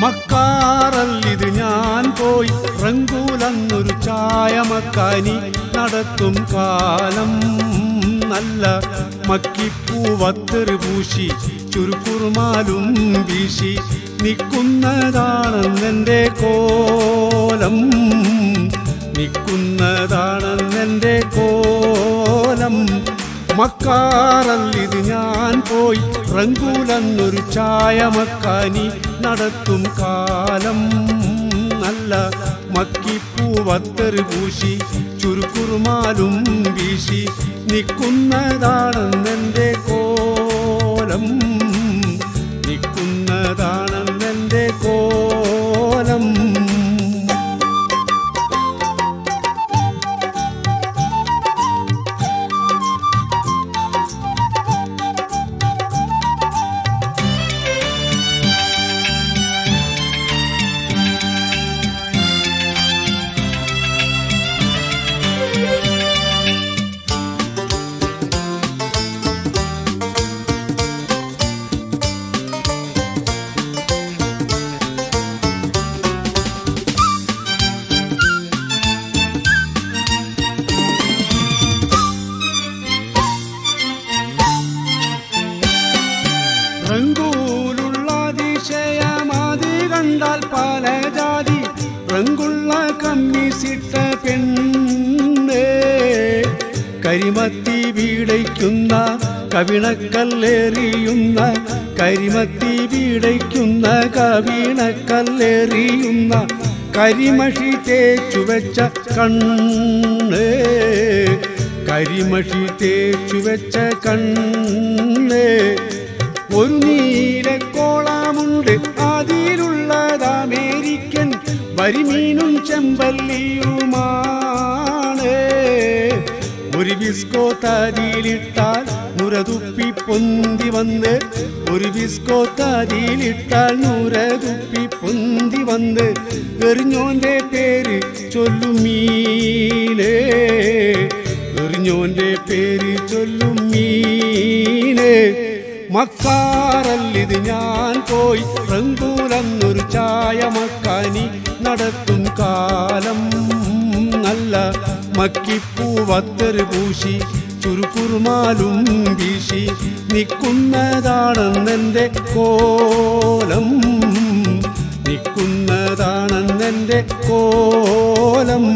മക്കാറല്ലിത് ഞാൻ പോയി റങ്കൂലന്നൊരു ചായമക്കാനി നടത്തും കാലം നല്ല മക്കിപ്പൂവത്തെറി പൂശി ചുരുക്കുറുമാലും വീശി നിൽക്കുന്നതാണെന്നെൻ്റെ കോലം നിൽക്കുന്നതാണെന്നെൻ്റെ കോലം മക്കാറല്ലിത് ഞാൻ പോയി റങ്കൂലന്നൊരു ചായമക്കാനി നടത്തും കാലം നല്ല മക്കിപ്പൂവത്തെറി പൂശി ചുരുക്കുറുമാലും വീശി നിൽക്കുന്നതാണെന്നെൻ്റെ കോലം നിൽക്കുന്നതാണെന്നെൻ്റെ കോലം റങ്കൂലുള്ള അതിശയമാതി കണ്ടാൽ പല ജാതി റങ്കുള്ള കമ്മീസിട്ട പെണ്ണ് കരിമത്തി വീടയ്ക്കുന്ന കവിണക്കല്ലെറിയുന്ന കരിമത്തി വീടയ്ക്കുന്ന കവിണക്കല്ലെറിയുന്ന കരിമഷി തേച്ചു വെച്ച കണ്ണ് കരിമഷി തേച്ചു വെച്ച കണ്ണ് ഒരു നീലക്കോളാമുണ്ട് അതിലുള്ളത് അമേരിക്കൻ വരിമീനും ചെമ്പല്ലിയുമാണ് ഒരു ബിസ്കോ തതിയിലിട്ടാൽ മുരതുപ്പി പൊന്തി വന്ന് ഒരു ബിസ്കോ തതിയിലിട്ടാൽ മുരതുപ്പി പൊന്തി വന്ന് എറിഞ്ഞോന്റെ പേര് ചൊല്ലും മീനേ എറിഞ്ഞോന്റെ പേര് ചൊല്ലും മീനേ മക്കാറല്ലിത് ഞാൻ പോയി റങ്കൂലന്നൊരു ചായ മക്കാനി നടത്തും കാലം നല്ല മക്കിപ്പൂവത്തെറി പൂശി ചുരുക്കുറുമാലും വീശി നിൽക്കുന്നതാണെന്നെൻ്റെ കോലം നിൽക്കുന്നതാണെന്നെൻ്റെ കോലം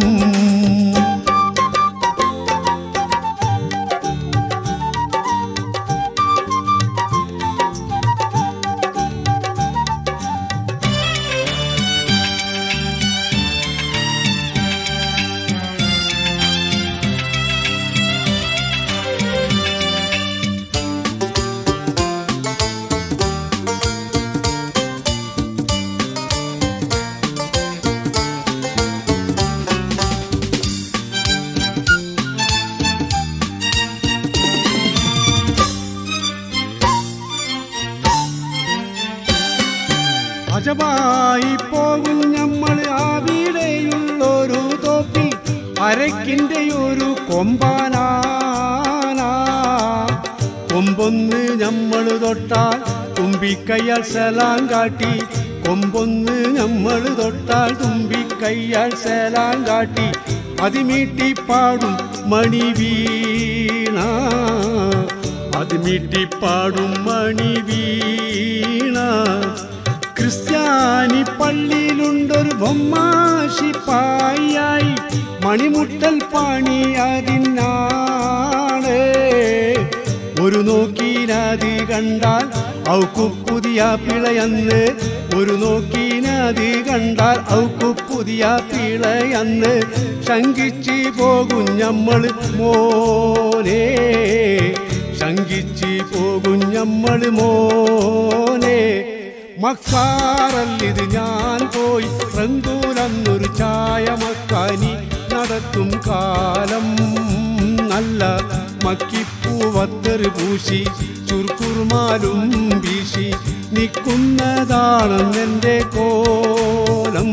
അജമായി പോകും നമ്മൾ ആവിടെയുള്ളൊരു തോപ്പിൽ അരക്കിൻ്റെ ഒരു കൊമ്പാനാന കൊമ്പൊന്ന് നമ്മൾ തൊട്ടാൽ തുമ്പിക്കയ്യാൽ സലാം കാട്ടി കൊമ്പൊന്ന് നമ്മൾ തൊട്ടാൽ തുമ്പിക്കയ്യാൽ സലാം കാട്ടി അതിമീട്ടി പാടും മണി വീണ അതിമീട്ടി പാടും മണി വീണ ക്രിസ്ത്യാനി പള്ളിയിലുണ്ടൊരു ബൊമ്മാശിപ്പായി മണിമുട്ടൽ പാണി അതിനാണ് ഒരു നോക്കീനതി കണ്ടാൽ ഔക്കു പുതിയ പിളയന്ന് ഒരു നോക്കീനതി കണ്ടാൽ ഔക്കു പുതിയ പിളയന്ന് ശങ്കിച്ച് പോകും നമ്മൾ മോനെ ശങ്കിച്ച് പോകും നമ്മൾ മോനെ മക്കാറല്ലിത് ഞാൻ പോയി റങ്കൂലന്നൊരു ചായ മക്കാനി നടത്തും കാലം നല്ല മക്കിപ്പൂവത്തെറി പൂശി ചുർക്കുറുമാലും വീശി നിൽക്കുന്നതാണെന്നെൻ്റെ കോലം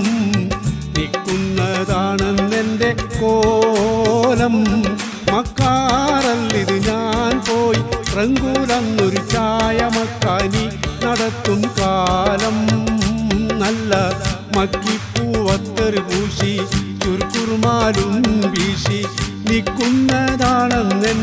നിൽക്കുന്നതാണെന്നെൻ്റെ കോലം മക്കാറല്ലിത് ഞാൻ പോയി റങ്കൂലന്നൊരു ചായ മക്കാനി നടത്തും കാലം നല്ല മക്കിപ്പൂവത്തറ് പൂശി ചുർക്കുറുമാലും വീശി നിൽക്കുന്നതാണെന്നെൻ